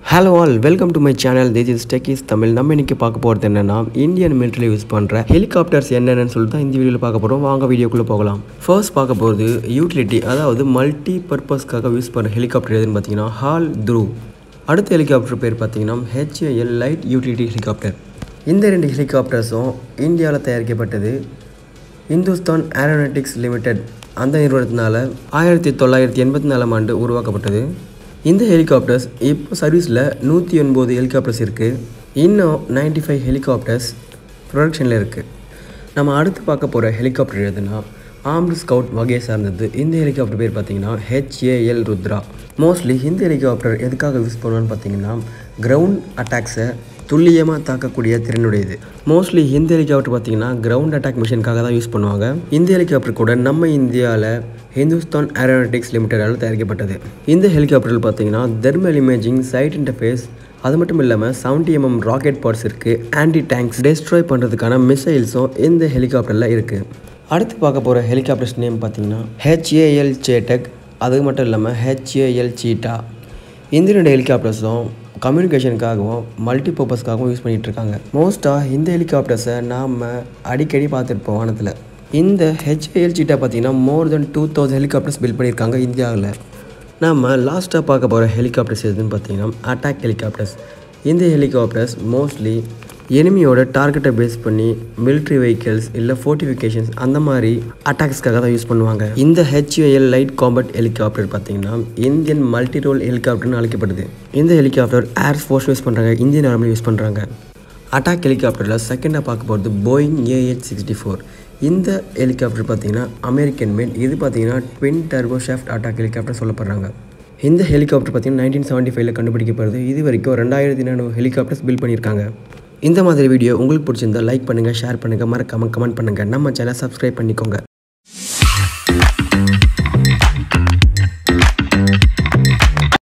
hello all welcome to my channel this is techies Tamil நம்ம இன்னைக்கு பார்க்க போகிறது என்னன்னா இந்தியன் மிலிட்டரி யூஸ் பண்ணுற ஹெலிகாப்டர்ஸ் என்னென்னு சொல்லிட்டு தான் இந்த வீடியோவில் பார்க்க போகிறோம் வாங்க வீடியோக்குள்ளே போகலாம் ஃபர்ஸ்ட் பார்க்க போகிறது யூட்டிலிட்டி அதாவது மல்டி பர்பஸ்க்காக யூஸ் பண்ணுற ஹெலிகாப்டர் எதுன்னு பார்த்தீங்கன்னா ஹால் த்ரூ அடுத்த ஹெலிகாப்டர் பேர் பார்த்தீங்கன்னா ஹெச்ஏஎல் லைட் யூட்டிலிட்டி ஹெலிகாப்டர் இந்த ரெண்டு ஹெலிகாப்டர்ஸும் இந்தியாவில் தயாரிக்கப்பட்டது இந்துஸ்தான் ஏரோநாட்டிக்ஸ் லிமிடெட் அந்த நிறுவனத்தினால ஆயிரத்தி தொள்ளாயிரத்தி எண்பத்தி நாலாம் ஆண்டு உருவாக்கப்பட்டது இந்த ஹெலிகாப்டர்ஸ் இப்போ சர்வீஸில் நூற்றி ஒன்பது ஹெலிகாப்டர்ஸ் இருக்குது இன்னும் 95 ஃபைவ் ஹெலிகாப்டர்ஸ் ப்ரொடக்ஷனில் இருக்குது நம்ம அடுத்து பார்க்க போகிற ஹெலிகாப்டர் எதுனா ஆம்டு ஸ்கவுட் வகையை சார்ந்தது இந்த ஹெலிகாப்டர் பேர் பார்த்தீங்கன்னா ஹெச்ஏஎல் ருத்ரா மோஸ்ட்லி இந்த ஹெலிகாப்டர் எதுக்காக யூஸ் பண்ணுவான்னு பார்த்தீங்கன்னா கிரவுண்ட் அட்டாக்ஸை துல்லியமாக தாக்கக்கூடிய திறனுடையது மோஸ்ட்லி இந்த ஹெலிகாப்டர் பார்த்தீங்கன்னா கிரவுண்ட் அட்டாக் மிஷனுக்காக தான் யூஸ் பண்ணுவாங்க இந்த ஹெலிகாப்டர் கூட நம்ம இந்தியாவில் ஹிந்துஸ்தான் ஏரோநாட்டிக்ஸ் லிமிடெடால் தயாரிக்கப்பட்டது இந்த ஹெலிகாப்டரில் பார்த்தீங்கன்னா தெர்மல் இமேஜிங் சைட் இன்டர்ஃபேஸ் அது மட்டும் இல்லாமல் 70 எம்எம் ராக்கெட் பார்ட்ஸ் இருக்குது ஆன்டி டேங்க்ஸ் டெஸ்ட்ராய் பண்ணுறதுக்கான மிசைல்ஸும் இந்த ஹெலிகாப்டரில் இருக்குது அடுத்து பார்க்க போகிற ஹெலிகாப்டர்ஸ் நேம் பார்த்தீங்கன்னா ஹெச்ஏஎல் சேட்டக் அது மட்டும் இல்லாமல் ஹெச்ஏஎல் சீட்டா இந்த ரெண்டு ஹெலிகாப்டர்ஸும் கம்யூனிகேஷனுக்காகவும் மல்டி பர்பஸ்க்காகவும் யூஸ் பண்ணிகிட்டு இருக்காங்க மோஸ்ட்டாக இந்த ஹெலிகாப்டர்ஸை நாம் அடிக்கடி பார்த்துருப்போம் வானத்தில் இந்த ஹெச்ஏஎல் சீட்டா பார்த்தீங்கன்னா more than two thousand helicopters build பண்ணியிருக்காங்க இந்தியாவில் நம்ம லாஸ்ட்டாக பார்க்க போகிற ஹெலிகாப்டர்ஸ் எதுன்னு பார்த்தீங்கன்னா அட்டாக் ஹெலிகாப்டர்ஸ் இந்த ஹெலிகாப்டர்ஸ் மோஸ்ட்லி எனிமியோட டார்கெட்டை பேஸ் பண்ணி military vehicles இல்லை ஃபோர்ட்டிஃபிகேஷன்ஸ் அந்த மாதிரி அட்டாக்ஸ்க்காக தான் யூஸ் பண்ணுவாங்க இந்த ஹெச்ஏஎல் லைட் காம்பட் ஹெலிகாப்டர் பார்த்தீங்கன்னா இந்தியன் மல்டி ரோல் ஹெலிகாப்டர்னு அழைக்கப்படுது இந்த ஹெலிகாப்டர் ஏர் ஃபோர்ஸ் யூஸ் பண்ணுறாங்க இந்தியன் ஆர்மி யூஸ் பண்ணுறாங்க அட்டாக் ஹெலிகாப்டரில் செகண்டாக பார்க்க போகிறது போயிங் ஏஹெச் சிக்ஸ்டி ஃபோர் இந்த ஹெலிகாப்டர் பார்த்தீங்கன்னா அமெரிக்கன் மேட் இது பார்த்தீங்கன்னா twin turbo shaft attack helicopter சொல்லப்படுறாங்க இந்த ஹெலிகாப்டர் பார்த்தீங்கன்னா நைன்டீன் செவன்ட்டி ஃபைவ்ல கண்டுபிடிக்கப்படுது இது வரைக்கும் ரெண்டாயிரத்தி நானூறு ஹெலிகாப்டர்ஸ் பில்ட் பண்ணியிருக்காங்க இந்த மாதிரி வீடியோ உங்களுக்கு பிடிச்சிருந்தா லைக் பண்ணுங்கள் ஷேர் பண்ணுங்கள் மறக்காமல் கமெண்ட் பண்ணுங்கள் நம்ம சேனல் சப்ஸ்கிரைப் பண்ணிக்கோங்க